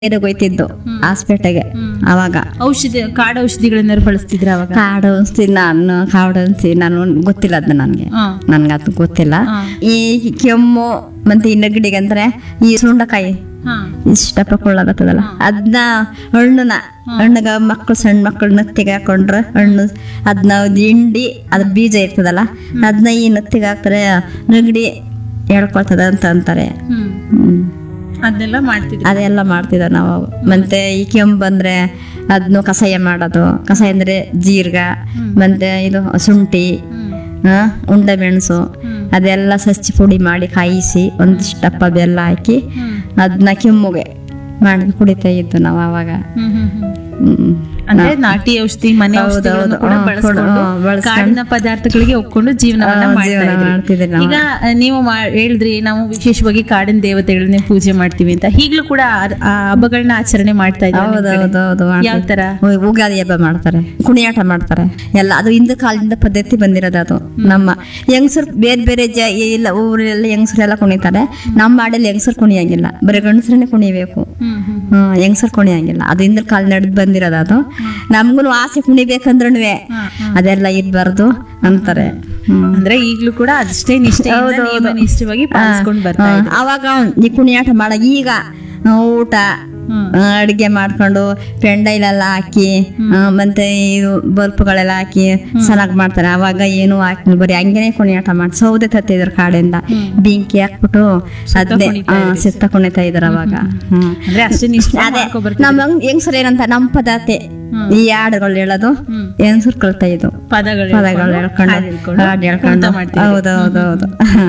ಹೋಯ್ತಿದ್ದು ಹಾಸ್ಪೇಟೆಗೆ ಅವಾಗ ಔಷಧಿ ಕಾಡು ಔಷಧಿಗಳನ್ನೆಲ್ಲ ಬಳಸ್ತಿದ್ರ ಅವಾಗ ಕಾಡು ಅನ್ಸ್ತಿ ನಾನು ಕಾಡು ಅನ್ಸಿ ನಾನು ಗೊತ್ತಿಲ್ಲ ಅದು ನನಗೆ ಹಾ. ನನ್ಗೆ ಅದು ಗೊತ್ತಿಲ್ಲ ಹಾ. ಈ ಕೆಮ್ಮು ಮತ್ತೆ ಈ ನೆಗಡಿಗೆ ಅಂದ್ರೆ ಈ ಸುಂಡಕಾಯಿ ಹಾ. ಇಷ್ಟಪ್ಪ ಕೊಳ್ಳಾಗತ್ತದಲ್ಲ ಅದನ್ನ ಹಣ್ಣುನ ಹಣ್ಣಗ ಮಕ್ಕಳು ಸಣ್ಣ ಮಕ್ಕಳು ನತ್ತಿಗೆ ಹಾಕೊಂಡ್ರೆ ಹಣ್ಣು ಅದನ್ನ ಹಿಂಡಿ ಅದ್ರ ಬೀಜ ಇರ್ತದಲ್ಲ ಅದನ್ನ ಈ ನತ್ತಿಗೆ ಹಾಕ್ತಾರೆ ನೆಗಡಿ ಹೇಳ್ಕೊಳ್ತದ ಅಂತ ಅಂತಾರೆ ಹ್ಮ್ ಹ್ಮ್ ಅದನ್ನೆಲ್ಲ ಮಾಡ್ತಿದ್ರು ಅದೆಲ್ಲ ಮಾಡ್ತಿದ್ದ ನಾವು ಮತ್ತೆ ಈ ಕೆಮ್ಮು ಬಂದ್ರೆ ಅದನ್ನು ಕಷಾಯ ಮಾಡೋದು ಕಷಾಯ ಅಂದ್ರೆ ಜೀರ್ಗ ಮತ್ತೆ ಇದು ಶುಂಠಿ ಹ್ಮ್ ಆ, ಉಂಡೆ ಮೆಣಸು ಹ್ಮ್. ಅದೆಲ್ಲ ಸಚ್ಚಿ ಪುಡಿ ಮಾಡಿ ಕಾಯಿಸಿ ಒಂದಿಷ್ಟಪ್ಪ ಬೆಲ್ಲ ಹಾಕಿ ಹ್ಮ್ ಅದನ್ನ ಕೆಮ್ಮುಗೆ ಮಾಡಿ ಕುಡಿತಾ ಇದ್ದು ನಾವು ಅವಾಗ ಹ್ಮ್ ಹ್ಮ್ ಹ್ಮ್ ಹ್ಮ್. ಅಂದ್ರೆ ನಾಟಿ ಔಷಧಿ ಮನೆ ಹೌದು, ಔಷಧಿಗಳನ್ನು ಹೌದು. ಕೂಡ ಹಾ, ಬಳಸ್ಕೊಂಡು ಹಾ, ಬಳಸ್ಕೊಂಡು ಕಾಡಿನ ಪದಾರ್ಥಗಳಿಗೆ ಒಪ್ಕೊಂಡು ಜೀವನವನ್ನ ಹಾ, ಮಾಡ್ತಾ ಜೀವನ ಇದ್ರಿ. ಮಾಡ್ತಿದ್ವಿ ನಾವು. ಈಗ ಆ, ನೀವು ಮಾ- ಹೇಳಿದ್ರಿ ನಾವು ವಿಶೇಷವಾಗಿ ಕಾಡಿನ ದೇವತೆಗಳನ್ನ ಪೂಜೆ ಮಾಡ್ತೀವಿ ಅಂತ ಈಗ್ಲೂ ಕೂಡ ಆ- ಆ ಹಬ್ಬಗಳನ್ನ ಆಚರಣೆ ಮಾಡ್ತಾ ಇದ್ದಾರೆ ಹೌದು ಹೌದು ಹೌದು ಯಾವ ತರ ಉ- ಉಗಾದಿ ಹಬ್ಬ ಮಾಡ್ತಾರೆ ಕುಣಿಯಾಟ ಮಾಡ್ತಾರೆ ಎಲ್ಲ ಅದು ಹಿಂದೆ ಕಾಲದಿಂದ ಪದ್ಧತಿ ಬಂದಿರೋದು ಅದು ನಮ್ಮ ಹೆಂಗಸರು ಬೇರೆ ಬೇರೆ ಜ ಇಲ್ಲ ಊರೆಲ್ಲ ಹೆಂಗಸರೆಲ್ಲ ಕುಣಿತಾರೆ ನಮ್ಮ ಮಾಡಲ್ಲಿ ಹೆಂಗಸರು ಕುಣಿಯಂಗಿಲ್ಲ ಬರೀ ಗಂಡಸರನ್ನೇ ಕುಣಿಬೇಕು ಹ್ಮ್ ಹ್ಮ್ ಹ್ಮ್ ಹೆಂಗಸರು ಕುಣಿಯಂಗಿಲ್ಲ ಅದು ಹಿಂದಿನ ಕಾಲ ನಡೆದು ಬಂದಿರೋದು ಅದು ನಮ್ಗೂ ಆಸೆ ಕುಣಿಬೇಕಂದ್ರೂ ಹಾ, ಅದೆಲ್ಲ ಇರ್ಬಾರ್ದು ಅಂತಾರೆ ಹ್ಮ್ ಅಂದ್ರೆ ಈಗ್ಲೂ ಕೂಡ ಅಷ್ಟೇ ನಿಷ್ಠೆಯಿಂದ ನಿಯಮ ನಿಷ್ಠವಾಗಿ ಪಾಲಿಸ್ಕೊಂಡು ಬರ್ತಾ ಹಾ, ಇದ್ದಾರೆ ಅವಾಗ ಈ ಕುಣಿಯಾಟ ಮಾಡ ಈಗ ಆ, ಊಟ ಹ್ಮ್. ಆ, ಅಡ್ಗೆ ಮಾಡ್ಕೊಂಡು ಪೆಂಡೈಲೆಲ್ಲ ಹಾಕಿ ಆ, ಮತ್ತೆ ಇದು ಬಲ್ಪ್ಗಳೆಲ್ಲ ಹಾಕಿ ಚೆನ್ನಾಗಿ ಮಾಡ್ತಾರೆ ಅವಾಗ ಏನು ಹಾಕಿ ಬರೀ ಹಂಗೇನೆ ಕುಣಿಯಾಟ ಮಾಡಿ ಸೌದೆ ತತ್ತಿದ್ರು ಕಾಡಿಂದ ಬೆಂಕಿ ಹಾಕ್ಬಿಟ್ಟು ಅದನ್ನೇ ಸಿತ್ತ ಕುಣಿತಾ ಇದ್ರು ಅವಾಗ ಹ್ಮ್ ಅಂದ್ರೆ ಅಷ್ಟೇ ನಿಷ್ಠೆ ಅದೇ ಮಾಡ್ಕೊ ಬರ್ತಾರೆ ನಮ್ಮ ಹೆಂಗಸರು ಏನಂತ ನಮ್ಮ ಪದಾತೆ ಈ ಹಾಡುಗಳು ಹೇಳೋದು ಹ್ಮ್. ಹೆಂಗಸರು ಕಳ್ತಾ ಇದ್ದು ಪದಗಳು ಪದಗಳು ಹೇಳ್ಕೊಂಡು, ಹೇಳ್ಕೊಂಡು ಹಾಡ್ ಹೇಳ್ಕೊಂಡು ಹಾಡು ಕುಣಿತ ಹೇಳ್ಕೊಂಡು ಮಾಡ್ತಿದ್ರು. ಹೌದು ಹೌದು ಹೌದು